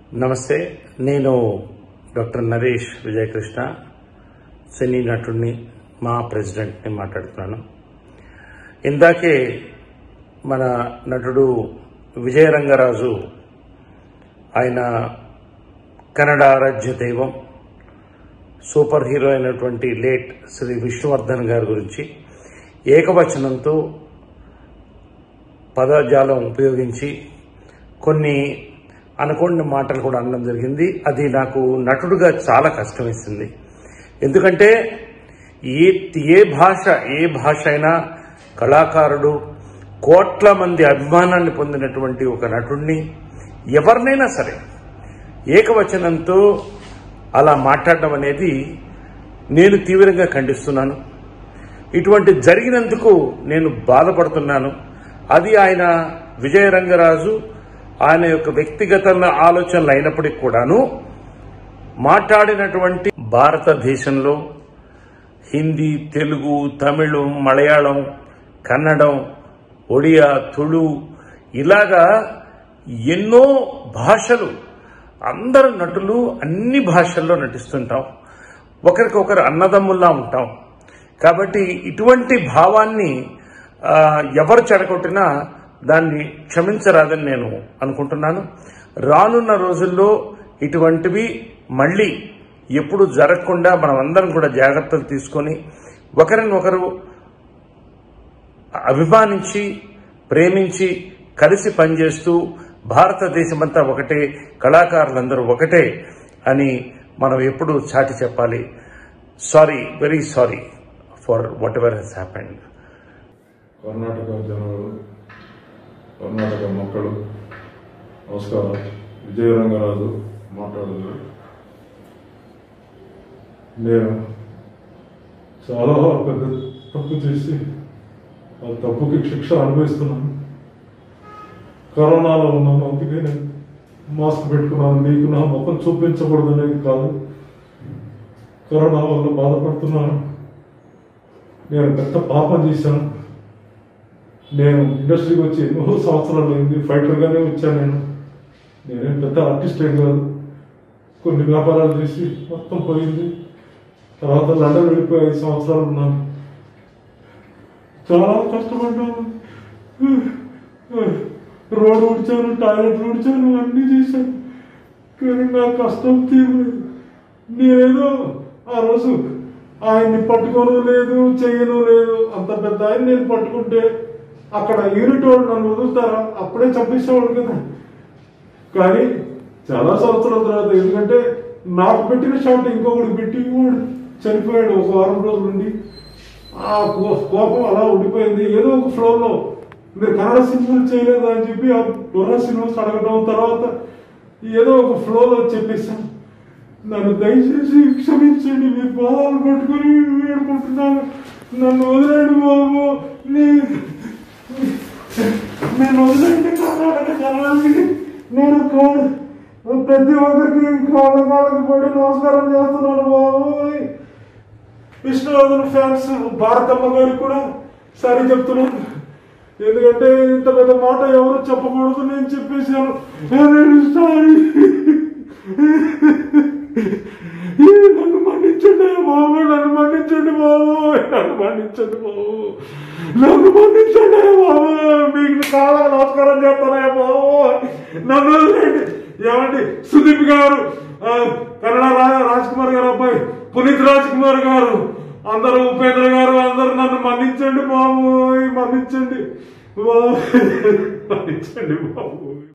నమస్తే నేను doctor Naresh Vijayakrishna cine నటుడిని మా ప్రెసిడెంట్ని మాట్లాడుతున్నాను ఇందాకే మన నటుడు విజయరంగరాజు ఆయన కన్నడ ఆరాధ్య దైవం సూపర్ హీరో అయినటువంటి లేట్ శ్రీ విష్ణువర్ధన్ గారి గురించి ఏకవచనంతో పదజాలం ఉపయోగించి కొన్ని అనుకోని మాటలు కూడా అనడం జరిగింది అది నాకు నటుడుగా చాలా కష్టమేసింది ఎందుకంటే ఏ ఏ భాష ఏ భాష అయినా కళాకారుడు కోట్ల మంది అభిమానాన్ని పొందినటువంటి ఒక నటుడిని ఎవరినైనా సరే ఏకవచనంతో అలా మాట్లాడడం అనేది నేను తీవ్రంగా ఖండిస్తున్నాను ఇటువంటి జరిగినందుకు నేను బాధపడుతున్నాను అది ఆయన విజయరంగరాజు ఆయన యొక్క వ్యక్తిగత ఆలోచనలు అయినప్పటికీ కూడాను మాట్లాడినటువంటి భారతదేశంలో హిందీ తెలుగు తమిళం మలయాళం కన్నడం ఒడియా తుళు ఇలాగా ఎన్నో భాషలు అందరు నటులు అన్ని భాషల్లో నటిస్తుంటాం ఒకరికొకరు అన్నదమ్ముల్లా ఉంటాం కాబట్టి ఇటువంటి భావాన్ని ఆ, ఎవరు చెడగొట్టినా దాన్ని క్షమించరాదని నేను అనుకుంటున్నాను రానున్న రోజుల్లో ఇటువంటివి మళ్ళీ ఎప్పుడు జరగకుండా మనం అందరం కూడా జాగ్రత్తలు తీసుకొని ఒకరిని ఒకరు అభిమానించి ప్రేమించి కలిసి పనిచేస్తూ భారతదేశమంతా ఒకటే కళాకారులందరూ ఒకటే అని మనం ఎప్పుడు చాటి చెప్పాలి sorry very sorry for whatever has happened Karnataka జనాలు కర్ణాటక మక్కಳು నమస్కారం విజయరంగరాజు మాట్లాడదు నేను చాలా పెద్ద తప్పు చేసి ఆ తప్పుకి శిక్ష అనుభవిస్తున్నాను కరోనాలో ఉన్నాను అందుకే నేను మాస్క్ పెట్టుకున్నాను మీకు నా ముఖం చూపించకూడదు అనేది కాదు కరోనా వల్ల బాధపడుతున్నాను నేను పెద్ద పాపం చేశాను నేను ఇండస్ట్రీకి వచ్చి ఎన్నో సంవత్సరాలు అయింది ఫైటర్గానే వచ్చాను నేను నేనేం పెద్ద ఆర్టిస్ట్ ఏం కాదు కొన్ని వ్యాపారాలు చేసి మొత్తం పోయింది తర్వాత లండన్ వెళ్ళిపోయి ఐదు సంవత్సరాలు ఉన్నాను చాలా కష్టపడ్డాను రోడ్ ఉడిచాను టాయిలెట్ ఉడిచాను అన్నీ చేశాను కానీ నా కష్టం తీరలేదు నేనేదో ఆ రోజు ఆయన్ని పట్టుకోను లేదు చెయ్యను లేదు అంత పెద్ద ఆయన నేను పట్టుకుంటే అక్కడ యూనిట్ వాళ్ళు నన్ను వదులుతారా అప్పుడే చంపేసేవాడు కదా కానీ చాలా సంవత్సరాల తర్వాత ఎందుకంటే నాకు పెట్టిన షాట్ ఇంకొకటి పెట్టి వాడు చనిపోయాడు ఒక వారం రోజుల నుండి ఆ కో- కోపం అలా ఉండిపోయింది ఏదో ఒక ఫ్లోలో మీరు కన్నడ సినిమాలు చేయలేదు అని చెప్పి ఆ బుర్ర సినిమాస్ అడగడం తర్వాత ఏదో ఒక ఫ్లోలో చెప్పేశాను నన్ను దయచేసి క్షమించండి మీ పాదాలు పట్టుకుని వేడుకుంటున్నాను నన్ను వదిలేండి బాబు నీ- నేను వదిలేండి కర్ణాటక జనానికి నేను కాదు ప్రతి ఒక్కరికి కాళ్ళ కాళ్ళకి పడి నమస్కారం చేస్తున్నాను బాబు విష్ణువర్ధన్ ఫ్యాన్స్ భారతమ్మ గారికి కూడా సరి చెప్తున్నాను ఎందుకంటే ఇంత పెద్ద మాట ఎవరు చెప్పకూడదు నేను చెప్పేశాను నేను సారీ ఈ నన్ను మన్నించండి బాబు నన్ను మన్నించండి బాబు నన్ను మన్నించండి బాబు నన్ను మన్నించండి బాబు మీకు కాళ్ళ నమస్కారం చేస్తానే బాబు నన్ను వదిలేయండి ఏమండి సుదీప్ గారు ఆ, కన్నడ రా- రాజ్ కుమార్ గారు అబ్బాయి పునీత్ రాజ్ కుమార్ గారు అందరూ ఉపేంద్ర గారు అందరూ నన్ను మన్నించండి బాబు మన్నించండి బాబు మన్నించండి బాబు